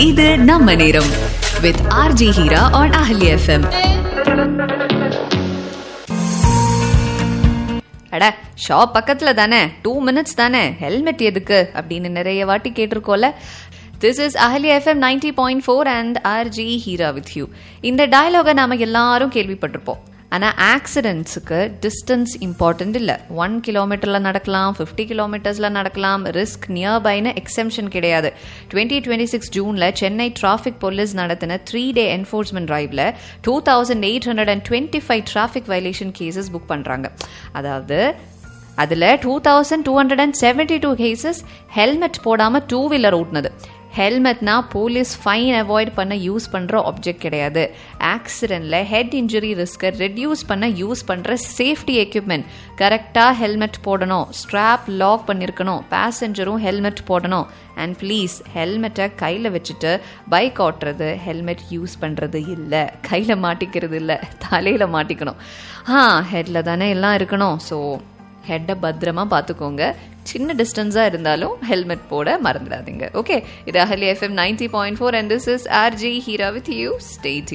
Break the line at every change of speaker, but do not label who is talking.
இது நம்ம நேரம் வித் ஆர்ஜி ஹீரா ஆன் அஹலி எஃப்எம்
அட ஷாப் பக்கத்துல தானே டூ மினிட்ஸ் தானே ஹெல்மெட் எதுக்கு அப்படின்னு நிறைய வாட்டி கேட்டிருக்கோல திஸ் இஸ் அஹலி FM ninety point four and RJ Heera with you இந்த டயலாகை நாம எல்லாரும் கேள்விப்பட்டிருப்போம் ஆனால் ஆக்சிடென்ட்ஸுக்கு டிஸ்டன்ஸ் இம்பார்ட்டன்ட் இல்லை ஒன் கிலோமீட்டரில் நடக்கலாம் ஃபிஃப்டி கிலோமீட்டர்ஸில் நடக்கலாம் ரிஸ்க் நியர்பைன்னு எக்ஸம்ஷன் கிடையாது டுவெண்ட்டி டுவெண்ட்டி சிக்ஸ் ஜூனில் சென்னை டிராஃபிக் போலீஸ் நடத்தின த்ரீ டே என்ஃபோர்ஸ்மெண்ட் டிரைவில் two thousand eight hundred and twenty five traffic violation cases book பண்ணுறாங்க அதாவது அதில் two thousand two hundred and seventy two cases helmet போடாமல் டூ வீலர் ஓட்டுனது ஹெல்மெட்னா போலீஸ் ஃபைன் அவாய்ட் பண்ண யூஸ் பண்ணுற ஆப்ஜெக்ட் கிடையாது ஆக்சிடென்ட்ல ஹெட் இன்ஜுரி ரிஸ்க்கை ரெடியூஸ் பண்ண யூஸ் பண்ணுற சேஃப்டி எக்யூப்மெண்ட் கரெக்டாக ஹெல்மெட் போடணும் ஸ்ட்ராப் லாக் பண்ணியிருக்கணும் பேசஞ்சரும் ஹெல்மெட் போடணும் அண்ட் ப்ளீஸ் ஹெல்மெட்டை கையில் வச்சுட்டு பைக் ஓட்டுறது ஹெல்மெட் யூஸ் பண்ணுறது இல்லை கையில் மாட்டிக்கிறது இல்லை தலையில் மாட்டிக்கணும் ஆ ஹெட்டில் தானே எல்லாம் இருக்கணும் ஸோ ஹெட்டை பத்திரமா பார்த்துக்கோங்க சின்ன டிஸ்டன்ஸாக இருந்தாலும் ஹெல்மெட் போட மறந்துடாதீங்க ஓகே இது அஹலி FM ninety point four and this is RJ Heera with you state